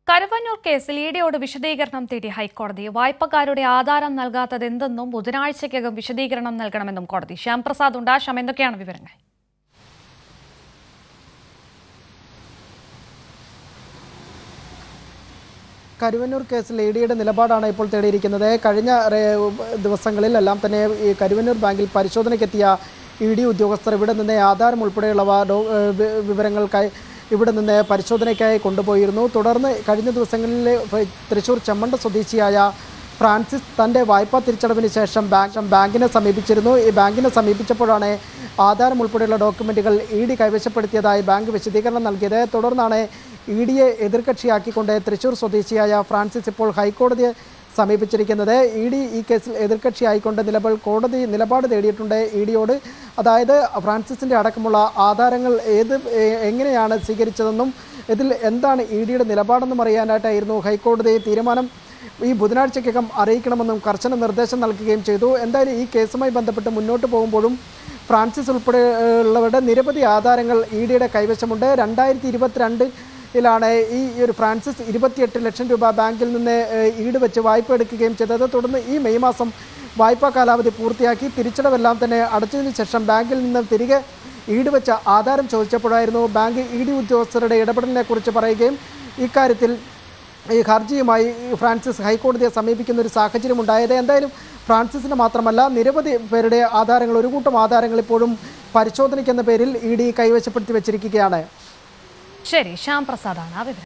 കരുവന്നൂർ കേസിൽ ഇഡിയോട് വിശദീകരണം തേടി ഹൈക്കോടതി വായ്പക്കാരുടെ ആധാരം നൽകാത്തത് എന്തെന്നും ബുധനാഴ്ചയ്ക്കകം വിശദീകരണം നൽകണമെന്നും കോടതി ശ്യാംപ്രസാദ് ഉണ്ട് ശ്യാം എന്തൊക്കെയാണ് വിവരങ്ങൾ കരുവന്നൂർ കേസിൽ ഇ ഡിയുടെ നിലപാടാണ് ഇപ്പോൾ തേടിയിരിക്കുന്നത് കഴിഞ്ഞ റേ- ദിവസങ്ങളിലെല്ലാം തന്നെ ഈ കരുവന്നൂർ ബാങ്കിൽ പരിശോധനയ്ക്കെത്തിയ ഇ ഡി ഉദ്യോഗസ്ഥർ ഇവിടെ നിന്ന് ആധാരം ഉൾപ്പെടെയുള്ളവ ഡോ- ഏഹ് വി- വിവരങ്ങൾക്കായി ഇവിടെ നിന്ന് പരിശോധനയ്ക്കായി കൊണ്ടുപോയിരുന്നു തുടർന്ന് കഴിഞ്ഞ ദിവസങ്ങളിൽ ഫ- തൃശൂർ ചെമ്മണ്ട സ്വദേശിയായ ഫ്രാൻസിസ് തൻ്റെ വായ്പാ തിരിച്ചടവിന് ശേഷം ബാങ്ക് ബാങ്കിനെ സമീപിച്ചിരുന്നു ഈ ബാങ്കിനെ സമീപിച്ചപ്പോഴാണ് ആധാരം ഉൾപ്പെടെയുള്ള ഡോക്യുമെൻറ്റുകൾ ഇ ഡി കൈവശപ്പെടുത്തിയതായി ബാങ്ക് വിശദീകരണം നൽകിയത് തുടർന്നാണ് ഇ ഡിയെ എതിർകക്ഷിയാക്കിക്കൊണ്ട് തൃശൂർ സ്വദേശിയായ ഫ്രാൻസിസ് ഇപ്പോൾ ഹൈക്കോടതിയെ സമീപിച്ചിരിക്കുന്നത് ഇ ഡി ഈ കേസിൽ എതിർകക്ഷിയായിക്കൊണ്ട് നിലപാട് കോടതി നിലപാട് തേടിയിട്ടുണ്ട് ഇ ഡിയോട് അതായത് ഫ്രാൻസിസിൻ്റെ അടക്കമുള്ള ആധാരങ്ങൾ ഏത് എ- എങ്ങനെയാണ് സ്വീകരിച്ചതെന്നും ഇതിൽ എന്താണ് ഇ ഡിയുടെ നിലപാടെന്നും അറിയാനായിട്ടായിരുന്നു ഹൈക്കോടതി തീരുമാനം ഈ ബുധനാഴ്ചയ്ക്കകം അറിയിക്കണമെന്നും കർശന നിർദ്ദേശം നൽകുകയും ചെയ്തു എന്തായാലും ഈ കേസുമായി ബന്ധപ്പെട്ട് മുന്നോട്ട് പോകുമ്പോഴും ഫ്രാൻസിസ് ഉൾപ്പെടെയുള്ളവരുടെ നിരവധി ആധാരങ്ങൾ ഇ ഡിയുടെ കൈവശമുണ്ട് രണ്ടായിരത്തി ഇരുപത്തിരണ്ടിലാണ് ഈ ഒരു ഫ്രാൻസിസ് ഇരുപത്തിയെട്ട് ലക്ഷം രൂപ ബാങ്കിൽ നിന്ന് ഏഹ്, ഈട് വെച്ച് വായ്പ എടുക്കുകയും ചെയ്തത് തുടർന്ന് ഈ മെയ് മാസം വായ്പാ കാലാവധി പൂർത്തിയാക്കി തിരിച്ചടവെല്ലാം തന്നെ അടച്ചതിന് ശേഷം ബാങ്കിൽ നിന്ന് തിരികെ ഈട് വെച്ച ആധാരം ചോദിച്ചപ്പോഴായിരുന്നു ബാങ്ക് ഇ ഡി ഉദ്യോഗസ്ഥരുടെ ഇടപെടലിനെ കുറിച്ച് പറയുകയും ഇക്കാര്യത്തിൽ ഈ ഹർജിയുമായി ഈ ഫ്രാൻസിസ് ഹൈക്കോടതിയെ സമീപിക്കുന്ന ഒരു സാഹചര്യം ഉണ്ടായത് എന്തായാലും ഫ്രാൻസിസിന് മാത്രമല്ല നിരവധി പേരുടെ ആധാരങ്ങൾ ഒരു കൂട്ടം ആധാരങ്ങൾ ഇപ്പോഴും പരിശോധനയ്ക്കെന്ന പേരിൽ ഇ ഡി കൈവശപ്പെടുത്തി വെച്ചിരിക്കുകയാണ് ശരി ശ്യാംപ്രസാദാണ് ആ വിവരം